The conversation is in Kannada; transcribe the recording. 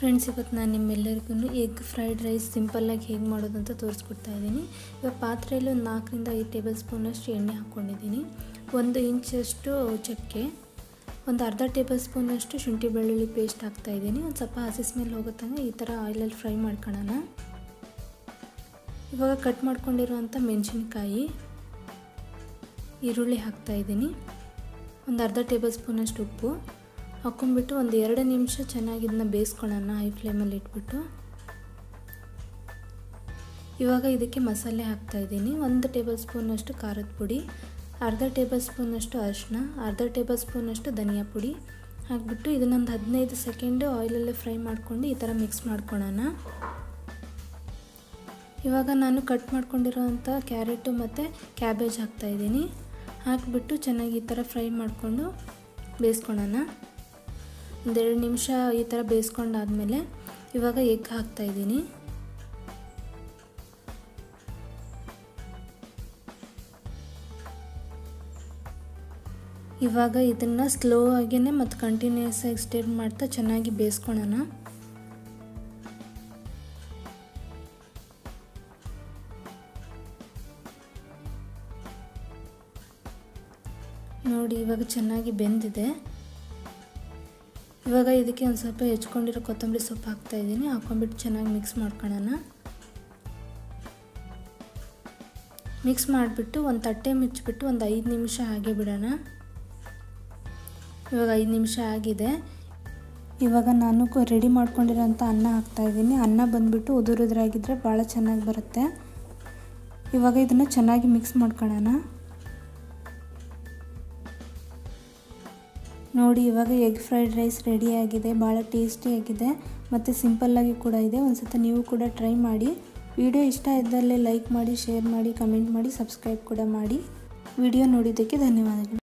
ಫ್ರೆಂಡ್ಸ್ ಇವತ್ತು ನಾನು ನಿಮ್ಮೆಲ್ಲರಿಗೂ ಎಗ್ ಫ್ರೈಡ್ ರೈಸ್ ಸಿಂಪಲ್ಲಾಗಿ ಹೇಗೆ ಮಾಡೋದು ಅಂತ ತೋರಿಸ್ಕೊಡ್ತಾ ಇದ್ದೀನಿ ಇವಾಗ ಪಾತ್ರೆಯಲ್ಲಿ ಒಂದು ನಾಲ್ಕರಿಂದ ಐದು ಟೇಬಲ್ ಸ್ಪೂನಷ್ಟು ಎಣ್ಣೆ ಹಾಕ್ಕೊಂಡಿದ್ದೀನಿ ಒಂದು ಇಂಚಷ್ಟು ಚಕ್ಕೆ ಒಂದು ಅರ್ಧ ಟೇಬಲ್ ಸ್ಪೂನಷ್ಟು ಶುಂಠಿ ಬೆಳ್ಳುಳ್ಳಿ ಪೇಸ್ಟ್ ಹಾಕ್ತಾಯಿದ್ದೀನಿ ಒಂದು ಸ್ವಲ್ಪ ಹಸಿ ಸ್ಮೆಲ್ ಹೋಗೋ ತನಕ ಈ ಥರ ಆಯಿಲಲ್ಲಿ ಫ್ರೈ ಮಾಡ್ಕೊಳ್ಳೋಣ ಇವಾಗ ಕಟ್ ಮಾಡ್ಕೊಂಡಿರುವಂಥ ಮೆಣಸಿನ್ಕಾಯಿ ಈರುಳ್ಳಿ ಹಾಕ್ತಾಯಿದ್ದೀನಿ ಒಂದು ಅರ್ಧ ಟೇಬಲ್ ಸ್ಪೂನಷ್ಟು ಉಪ್ಪು ಹಾಕ್ಕೊಂಡ್ಬಿಟ್ಟು ಒಂದು ಎರಡು ನಿಮಿಷ ಚೆನ್ನಾಗಿ ಇದನ್ನ ಬೇಯಿಸ್ಕೊಳ್ಳೋಣ ಹೈ ಫ್ಲೇಮಲ್ಲಿ ಇಟ್ಬಿಟ್ಟು ಇವಾಗ ಇದಕ್ಕೆ ಮಸಾಲೆ ಹಾಕ್ತಾಯಿದ್ದೀನಿ ಒಂದು ಟೇಬಲ್ ಸ್ಪೂನಷ್ಟು ಖಾರದ ಪುಡಿ ಅರ್ಧ ಟೇಬಲ್ ಸ್ಪೂನಷ್ಟು ಅರಿಶಿನ ಅರ್ಧ ಟೇಬಲ್ ಸ್ಪೂನಷ್ಟು ಧನಿಯಾ ಪುಡಿ ಹಾಕ್ಬಿಟ್ಟು ಇದನ್ನೊಂದು ಹದಿನೈದು ಸೆಕೆಂಡು ಆಯಿಲಲ್ಲೇ ಫ್ರೈ ಮಾಡ್ಕೊಂಡು ಈ ಥರ ಮಿಕ್ಸ್ ಮಾಡ್ಕೊಳ್ಳೋಣ ಇವಾಗ ನಾನು ಕಟ್ ಮಾಡ್ಕೊಂಡಿರೋವಂಥ ಕ್ಯಾರೆಟು ಮತ್ತು ಕ್ಯಾಬೇಜ್ ಹಾಕ್ತಾಯಿದ್ದೀನಿ ಹಾಕಿಬಿಟ್ಟು ಚೆನ್ನಾಗಿ ಈ ಥರ ಫ್ರೈ ಮಾಡಿಕೊಂಡು ಬೇಯಿಸ್ಕೊಳ್ಳೋಣ ಒಂದೆರಡು ನಿಮಿಷ ಈ ಥರ ಬೇಯಿಸ್ಕೊಂಡಾದಮೇಲೆ ಇವಾಗ ಎಗ್ ಹಾಕ್ತಾಯಿದ್ದೀನಿ ಇವಾಗ ಇದನ್ನು ಸ್ಲೋ ಆಗಿಯೇ ಮತ್ತು ಕಂಟಿನ್ಯೂಸ್ ಆಗಿ ಸ್ಟೇರ್ ಮಾಡ್ತಾ ಚೆನ್ನಾಗಿ ಬೇಯಿಸ್ಕೊಳ್ಳೋಣ ನೋಡಿ ಇವಾಗ ಚೆನ್ನಾಗಿ ಬೆಂದಿದೆ ಇವಾಗ ಇದಕ್ಕೆ ಒಂದು ಸ್ವಲ್ಪ ಹೆಚ್ಕೊಂಡಿರೋ ಕೊತ್ತಂಬರಿ ಸೊಪ್ಪು ಹಾಕ್ತಾಯಿದ್ದೀನಿ ಹಾಕ್ಕೊಂಡ್ಬಿಟ್ಟು ಚೆನ್ನಾಗಿ ಮಿಕ್ಸ್ ಮಾಡ್ಕೊಳ್ಳೋಣ ಮಿಕ್ಸ್ ಮಾಡಿಬಿಟ್ಟು ಒಂದು ತಟ್ಟೆ ಮುಚ್ಚಿಬಿಟ್ಟು ಒಂದು ಐದು ನಿಮಿಷ ಹಾಗೆ ಬಿಡೋಣ ಇವಾಗ ಐದು ನಿಮಿಷ ಆಗಿದೆ ಇವಾಗ ನಾನು ರೆಡಿ ಮಾಡ್ಕೊಂಡಿರೋಂಥ ಅನ್ನ ಹಾಕ್ತಾಯಿದ್ದೀನಿ ಅನ್ನ ಬಂದುಬಿಟ್ಟು ಉದುರುದ್ರಾಗಿದ್ದರೆ ಭಾಳ ಚೆನ್ನಾಗಿ ಬರುತ್ತೆ ಇವಾಗ ಇದನ್ನು ಚೆನ್ನಾಗಿ ಮಿಕ್ಸ್ ಮಾಡ್ಕೊಳ್ಳೋಣ ನೋಡಿ ಇವಾಗ ಎಗ್ ಫ್ರೈಡ್ ರೈಸ್ ರೆಡಿಯಾಗಿದೆ ಭಾಳ ಟೇಸ್ಟಿಯಾಗಿದೆ ಮತ್ತು ಸಿಂಪಲ್ಲಾಗಿ ಕೂಡ ಇದೆ ಒಂದು ಸತ ನೀವು ಕೂಡ ಟ್ರೈ ಮಾಡಿ ವಿಡಿಯೋ ಇಷ್ಟ ಇದ್ದಲ್ಲಿ ಲೈಕ್ ಮಾಡಿ ಶೇರ್ ಮಾಡಿ ಕಮೆಂಟ್ ಮಾಡಿ ಸಬ್ಸ್ಕ್ರೈಬ್ ಕೂಡ ಮಾಡಿ ವಿಡಿಯೋ ನೋಡಿದ್ದಕ್ಕೆ ಧನ್ಯವಾದಗಳು